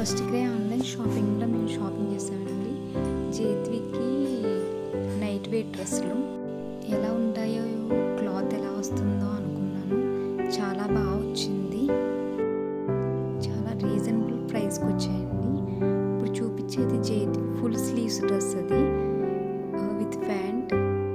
first క్రే online షాపింగ్లో మేము shopping చేసామండి జేత్వికి నైట్ వేర్ డ్రెస్సులు ఎలా ఉంటాయో క్లాత్ ఎలా వస్తుందో అనుకున్నాను చాలా బాగా వచ్చింది చాలా రీజనబుల్ ప్రైస్కి వచ్చాయండి ఇప్పుడు చూపించేది జేతి ఫుల్ స్లీవ్స్ డ్రెస్ అది విత్ ప్యాంట్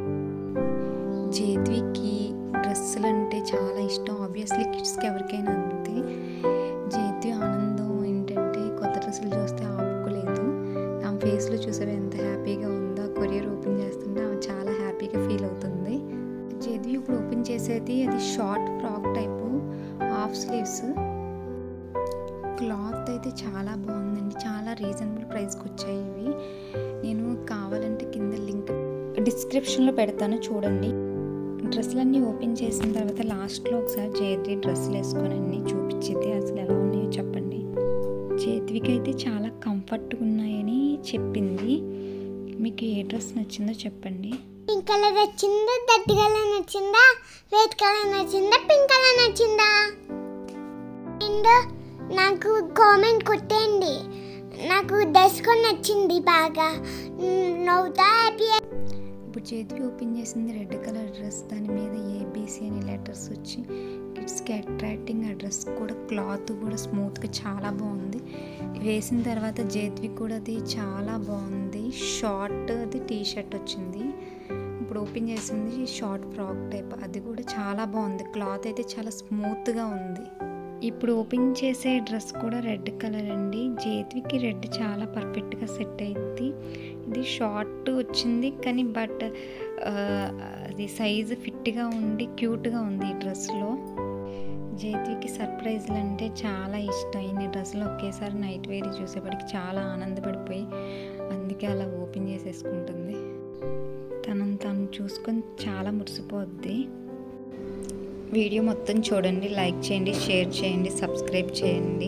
జేత్వికి డ్రెస్సులు అంటే చాలా ఇష్టం ఆబ్వియస్లీ కిడ్స్కి ఎవరికైనా అంతే జేత్వి ఆనందం ఏంటంటే కొత్త డ్రెస్సులు చూస్తే ఆపుకోలేదు ఆమె ఫేస్లో చూసారు ఎంత హ్యాపీగా ఉందో కొరియర్ ఓపెన్ చేస్తుంటే ఆమె చాలా హ్యాపీగా ఫీల్ అవుతుంది జేత్వి ఇప్పుడు ఓపెన్ చేసేది అది short frock type half sleeves cloth అయితే చాలా బాగుందండి చాలా రీజనబుల్ ప్రైస్కి వచ్చాయి ఇవి నేను కావాలంటే కింద లింక్ డిస్క్రిప్షన్లో పెడతాను చూడండి డ్రెస్సులన్నీ ఓపెన్ చేసిన తర్వాత లాస్ట్లో ఒకసారి జయద్వి డ్రెస్సులు వేసుకొని అన్ని చూపించింది అసలు ఎలా ఉన్నాయో చెప్పండి చేతివికి అయితే చాలా కంఫర్ట్గా ఉన్నాయని చెప్పింది మీకు ఏ డ్రెస్ నచ్చిందో చెప్పండి పింక్ కలర్ నచ్చిందా దట్టి కలర్ నచ్చిందా రెడ్ కలర్ నచ్చిందా పింక్ కలర్ నచ్చిందా అండ్ నాకు కామెంట్ కొట్టేయండి నాకు డ్రెస్ కూడా నచ్చింది బాగా మ్, నవ్వుతా హ్యాపీ ఇప్పుడు చేతికి ఓపెన్ చేసింది రెడ్ కలర్ డ్రెస్ దాని మీద ఏబీసీ అనే లెటర్స్ వచ్చి కిడ్స్కి అట్రాక్టింగ్ ఆ డ్రెస్ కూడా క్లాత్ కూడా స్మూత్గా చాలా బాగుంది వేసిన తర్వాత జేత్వి కూడా అది చాలా బాగుంది షార్ట్ అది టీ షర్ట్ వచ్చింది ఇప్పుడు ఓపెన్ చేసింది షార్ట్ ఫ్రాక్ టైప్ అది కూడా చాలా బాగుంది క్లాత్ అయితే చాలా స్మూత్గా ఉంది ఇప్పుడు ఓపెన్ చేసే డ్రెస్ కూడా రెడ్ కలర్ అండి జేత్వికి రెడ్ చాలా పర్ఫెక్ట్గా సెట్ అయింది ఇది షార్ట్ వచ్చింది కానీ బట్ అది సైజు ఫిట్గా ఉండి క్యూట్గా ఉంది ఈ డ్రెస్లో జేత్వికి సర్ప్రైజ్లు అంటే చాలా ఇష్టం ఇన్ని డ్రెస్సులు ఒకేసారి నైట్ వేర్ చూసేపటికి చాలా ఆనందపడిపోయి అందుకే అలా ఓపెన్ చేసేసుకుంటుంది తనను తను చూసుకొని చాలా మురిసిపోద్ది వీడియో మొత్తం చూడండి లైక్ చేయండి షేర్ చేయండి సబ్స్క్రైబ్ చేయండి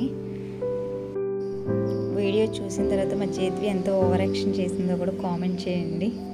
వీడియో చూసిన తర్వాత మా చేతివి ఎంత ఓవర్ యాక్షన్ చేసిందో కూడా కామెంట్ చేయండి